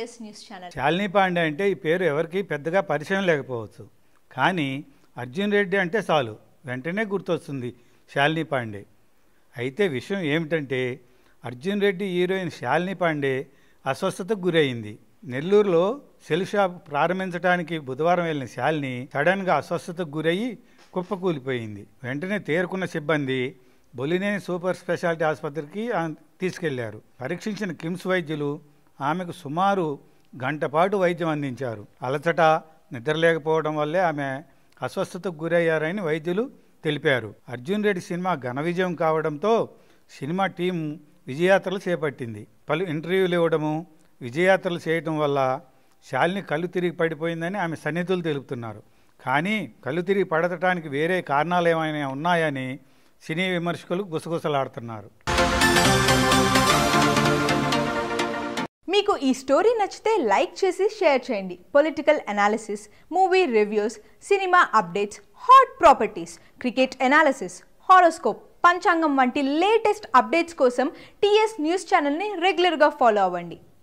TS news channel Shalini Pandey అంటే ఈ పేరు ఎవరికి పెద్దగా పరిచయం లేకపోవచ్చు కానీ అర్జున్ రెడ్డి అంటే చాలు వెంటనే గుర్తొస్తుంది శాలిని పాండే అయితే విషయం ఏమిటంటే అర్జున్ రెడ్డి హీరోయిన్ శాలిని పాండే అస్వస్థతకు గురైంది నెల్లూరులో సెల్ షాప్ ప్రారంభించడానికి బుధవారం వెళ్ళిన శాలిని సడన్గా అస్వస్థతకు గురయ్యి కుప్పకూలిపోయింది వెంటనే తేరుకున్న సిబ్బంది బొలినేని సూపర్ స్పెషాలిటీ ఆసుపత్రికి ఆ తీసుకెళ్లారు పరీక్షించిన కిమ్స్ వైద్యులు ఆమెకు సుమారు గంట పాటు వైద్యం అందించారు అలసట నిద్రలేకపోవడం వల్లే ఆమె అస్వస్థతకు గురయ్యారని వైద్యులు తెలిపారు అర్జున్ రెడ్డి సినిమా ఘన విజయం కావడంతో సినిమా టీం విజయాత్రలు చేపట్టింది పలు ఇంటర్వ్యూలు ఇవ్వడము విజయాత్రలు చేయడం వల్ల శాలిని కళ్ళు తిరిగి పడిపోయిందని ఆమె సన్నిధులు తెలుపుతున్నారు కానీ కళ్ళు తిరిగి పడటానికి వేరే కారణాలు ఏమైనా ఉన్నాయని సినీ విమర్శకులు గుసగుసలాడుతున్నారు మీకు ఈ స్టోరీ నచ్చితే లైక్ చేసి షేర్ చేయండి పొలిటికల్ అనాలిసిస్ మూవీ రివ్యూస్ సినిమా updates hot properties cricket analysis horoscope panchangam వంటి లేటెస్ట్ అప్డేట్స్ కోసం టీఎస్ న్యూస్ ఛానల్ని రెగ్యులర్గా ఫాలో అవ్వండి